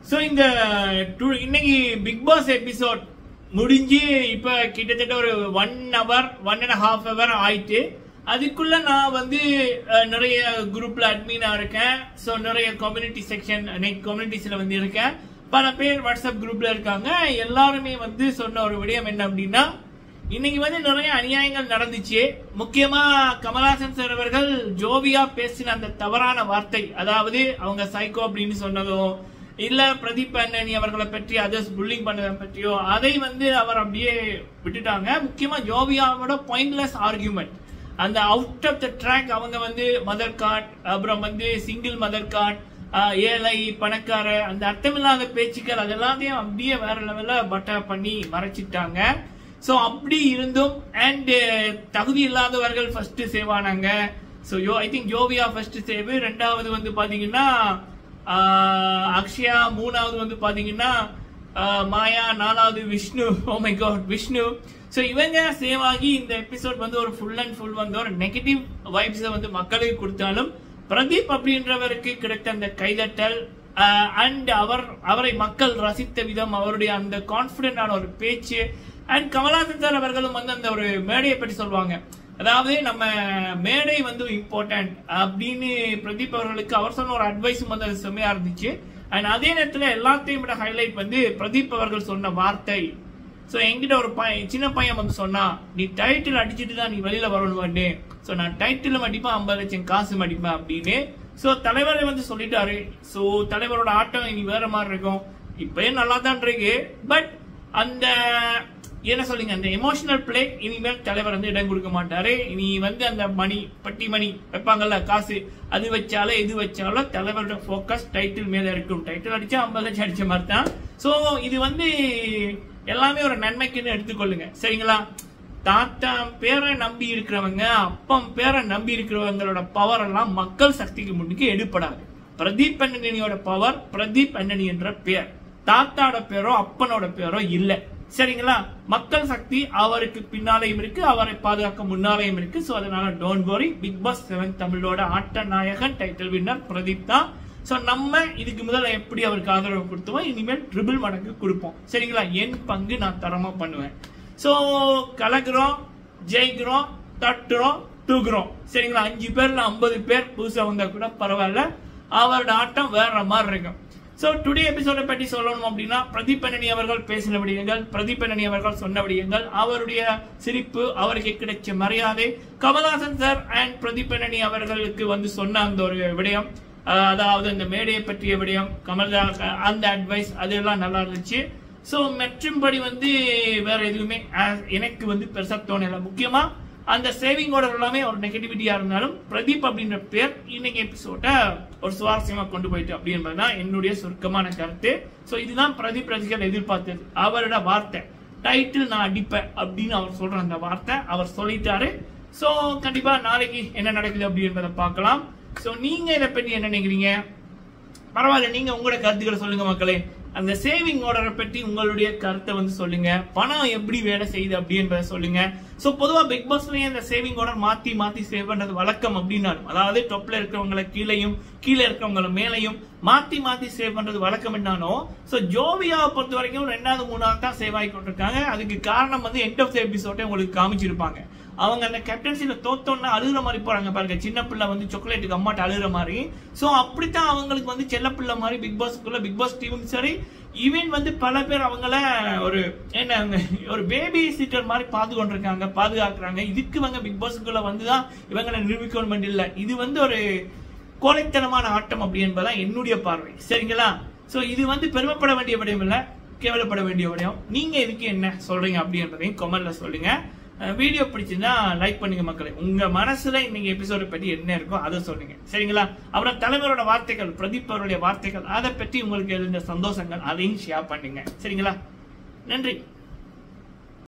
so இந்த to- இன்னைக்கு big pass episode முடிஞ்சு இப்ப கிட்டத்தட்ட ஒரு one hour one and half hour ஆயிட்டு அதுக்குள்ள நான் வந்து அஹ், நிறைய குரூப்ல அட்மினா இருக்கேன் ஸோ நிறைய கம்யூனிட்டி செக்ஷன் கம்யூனிட்டிஸ்ல வந்து இருக்கேன் பல பேர் வாட்ஸ்அப் குரூப்ல இருக்காங்க எல்லாருமே வந்து சொன்ன ஒரு விடயம் என்ன அப்படின்னா இன்னைக்கு வந்து நிறைய அநியாயங்கள் நடந்துச்சு முக்கியமா கமலஹாசன் சார் அவர்கள் ஜோவியா பேசின அந்த தவறான வார்த்தை அதாவது அவங்க சைக்கோ அப்படின்னு சொன்னதும் இல்ல பிரதீப் அண்ணனி அவர்களை பற்றி அதர்ஸ் புல்லிங் பண்ணதை பற்றியோ அதை வந்து அவர் அப்படியே விட்டுட்டாங்க முக்கியமா ஜோவியாவோட பாயிண்ட்லெஸ் ஆர்கியூமெண்ட் அந்த அவுட் ஆஃப் த ட்ராக் அவங்க வந்து மதர் கார்ட் அப்புறம் வந்து சிங்கிள் மதர் கார்ட் ஏழை பணக்கார அந்த அர்த்தமில்லாத பேச்சுக்கள் அது எல்லாத்தையும் அப்படியே வேற லெவல்ல பட்டா பண்ணி மறைச்சிட்டாங்க சோ அப்படி இருந்தும் அண்ட் தகுதி இல்லாதவர்கள் ஃபர்ஸ்ட் சேவ் ஆனாங்க so yo I think Joviya first save ரெண்டாவது வந்து பாத்தீங்கன்னா ஆஹ், அக்ஷயா மூணாவது வந்து பாத்தீங்கன்னா ஆஹ், மாயா நாலாவது Vishnu oh my god Vishnu so இவங்க சேவ் ஆகி இந்த எபிசோட் வந்து ஒரு ஃபுல் அண்ட் ஃபுல் வந்து ஒரு நெகட்டிவ் வைப்ஸை வந்து மக்களுக்கு கொடுத்தாலும் பிரதீப் அப்படின்றவருக்கு கிடைத்த அந்த கைதட்டல் அண்ட் அவர் அவரை மக்கள் ரசித்த விதம் அவருடைய அந்த கான்பிடண்டான ஒரு பேச்சு அண்ட் கமலாசன் சார் அவர்களும் வந்து அந்த ஒரு மேடையை பற்றி சொல்லுவாங்க அதாவது நம்ம மேடை வந்து இம்பார்ட்டன்ட் அப்படின்னு பிரதீப் அவர்களுக்கு அவர் சொன்ன ஒரு அட்வைஸும் வந்து அது செம்மையா இருந்துச்சு அண்ட் அதே நேரத்தில் எல்லாத்தையும் விட ஹைலைட் வந்து பிரதீப் அவர்கள் சொன்ன வார்த்தை ஸோ என்கிட்ட ஒரு பையன் சின்ன பையன் வந்து சொன்னா நீ டைட்டில் அடிச்சிட்டு தான் நீ வெளியில வரணும் ஸோ நான் டைட்டிலும் அடிப்பேன் ஐம்பது லட்சம் காசு அடிப்பேன் அப்படின்னு ஸோ தலைவரை வந்து சொல்லிட்டாரு ஸோ தலைவரோட ஆட்டம் இனி வேற மாதிரி இருக்கும் இப்பயே நல்லா தான் இருக்கு பட் அந்த என்ன சொல்லுங்க அந்த எமோஷனல் பிளே இனிமேல் தலைவர் வந்து இடம் கொடுக்க மாட்டாரு இனி வந்து அந்த மணி பட்டி மணி வைப்பாங்கல்ல காசு அது வச்சாலும் இது வச்சாலும் தலைவரோட ஃபோக்கஸ் டைட்டில் மேல இருக்கும் டைட்டில் அடிச்சா ஐம்பது லட்சம் அடிச்ச மாதிரி தான் ஸோ இது வந்து எல்லாமே ஒரு நன்மைக்குன்னு எடுத்துக்கொள்ளுங்க சரிங்களா தாத்தா பேரை நம்பி இருக்கிறவங்க அப்பம் பேரை நம்பி இருக்கிறவங்களோட பவர் எல்லாம் மக்கள் சக்திக்கு முன்னுக்கு எடுப்படாது பிரதீப் அண்ணனியோட பவர் பிரதீப் அண்ணனி என்ற பேர் தாத்தாவோட பேரோ அப்பனோட பேரோ இல்ல சரிங்களா மக்கள் சக்தி அவருக்கு பின்னாலையும் இருக்கு அவரை பாதுகாக்க முன்னாலையும் இருக்கு சோ அதனால don't worry big pass seven தமிழோட ஆட்ட நாயகன் டைட்டில் வின்னர் பிரதீப் தான் சோ நம்ம இதுக்கு முதல்ல எப்படி அவருக்கு ஆதரவு கொடுத்தோமோ இனிமேல் ட்ரிபிள் மடங்கு கொடுப்போம் சரிங்களா என் பங்கு நான் தரமா பண்ணுவேன் சோ கலக்குறோம் ஜெயிக்கிறோம் தட்டுறோம் தூக்குறோம் சரிங்களா அஞ்சு பேர்ல ஐம்பது பேர் புதுசா வந்தா கூட பரவாயில்ல அவரோட ஆட்டம் வேற மாதிரி இருக்கும் சோ டுடே எபிசோட பற்றி சொல்லணும் அப்படின்னா பிரதீப் அண்ணனி அவர்கள் பேசின விடயங்கள் பிரதீப் அண்ணனி அவர்கள் சொன்ன விடயங்கள் அவருடைய சிரிப்பு அவருக்கு கிடைச்ச மரியாதை கமல்ஹாசன் சார் அண்ட் பிரதீப் அண்ணனி அவர்களுக்கு வந்து சொன்ன அந்த ஒரு விடயம் அஹ் அதாவது அந்த மேடையை பற்றிய விடயம் கமல்ஹா அந்த அட்வைஸ் அதெல்லாம் நல்லா இருந்துச்சு சோ மற்றும்படி வந்து வேற எதுவுமே அஹ், எனக்கு வந்து பெருசா தோணல முக்கியமா அந்த சேவிங் ஆர்டர் எல்லாமே ஒரு நெகட்டிவிட்டியா இருந்தாலும் பிரதீப் அப்படின்ற பேர் இன்னைக்கு எபிசோட ஒரு சுவாரஸ்யமா கொண்டு போயிட்டு அப்படின்றதுதான் என்னுடைய சுருக்கமான கருத்து சோ இதுதான் பிரதீப் ரசிகர் எதிர்பார்த்தது அவரோட வார்த்தை டைட்டில் நான் அடிப்பேன் அப்படின்னு அவர் சொல்ற அந்த வார்த்தை அவர் சொல்லிட்டாரு சோ கண்டிப்பா நாளைக்கு என்ன நடக்குது அப்படின்றத பார்க்கலாம் சோ நீங்க இதை பத்தி என்ன நினைக்கிறீங்க பரவாயில்ல நீங்க உங்களோட கருத்துக்களை சொல்லுங்க மக்களே அந்த சேவிங் ஆர்டரை பற்றி உங்களுடைய கருத்தை வந்து சொல்லுங்க பணம் எப்படி வேலை செய்யுது அப்படின்றத சொல்லுங்க சோ பொதுவா பிக் பாஸ்லயே அந்த சேவிங் ஆர்டர் மாத்தி மாத்தி சேவ் பண்றது வழக்கம் அப்படின்னாலும் அதாவது டொப்ல இருக்கிறவங்கள கீழையும் கீழே இருக்கிறவங்கள மேலையும் மாத்தி மாத்தி சேவ் பண்றது வழக்கம் என்னாலும் சோ ஜோவியாவை பொறுத்த வரைக்கும் ரெண்டாவது மூணாவது தான் சேவ் ஆகி கொண்டிருக்காங்க அதுக்கு காரணம் வந்து எண்ட் ஆஃப் த எபிசோட்டை உங்களுக்கு காமிச்சிருப்பாங்க அவங்க அந்த கேப்டன்சில தோத்தோன்னா அழுகுற மாதிரி போறாங்க பாருங்க சின்ன பிள்ளை வந்து சாக்லேட்டுக்கு அம்மாட்ட அழுகுற மாதிரி சோ அப்படித்தான் அவங்களுக்கு வந்து செல்ல பிள்ளை மாதிரி பிக் பாஸ்க்குள்ள பிக் பாஸ் டீமும் சரி ஈவன் வந்து பல பேர் அவங்கள ஒரு என்ன ஒரு பேபி சீட்டர் மாதிரி பாது கொண்டிருக்காங்க பாதுகாக்கிறாங்க இதுக்கு இவங்க பிக் பாஸ்க்குள்ள வந்துதான் இவங்களை நிரூபிக்கணும் இல்ல இது வந்து ஒரு கோழைத்தனமான ஆட்டம் அப்படி என்பதுதான் என்னுடைய பார்வை சரிங்களா சோ இது வந்து பெருமைப்பட வேண்டிய விடயம் இல்ல கேவலப்பட வேண்டிய விடயம் நீங்க இதுக்கு என்ன சொல்றீங்க அப்படி என்பதையும் கமெண்ட்ல சொல்லுங்க வீடியோ பிடிச்சிருந்தா லைக் பண்ணுங்க மக்களே உங்க மனசுல இன்னைக்கு எபிசோட பத்தி என்ன இருக்கோ அதை சொல்லுங்க சரிங்களா அப்புறம் தலைவரோட வார்த்தைகள் பிரதீப் அவருடைய வார்த்தைகள் அதை பற்றி உங்களுக்கு இருந்த சந்தோஷங்கள் அதையும் ஷேர் பண்ணுங்க சரிங்களா நன்றி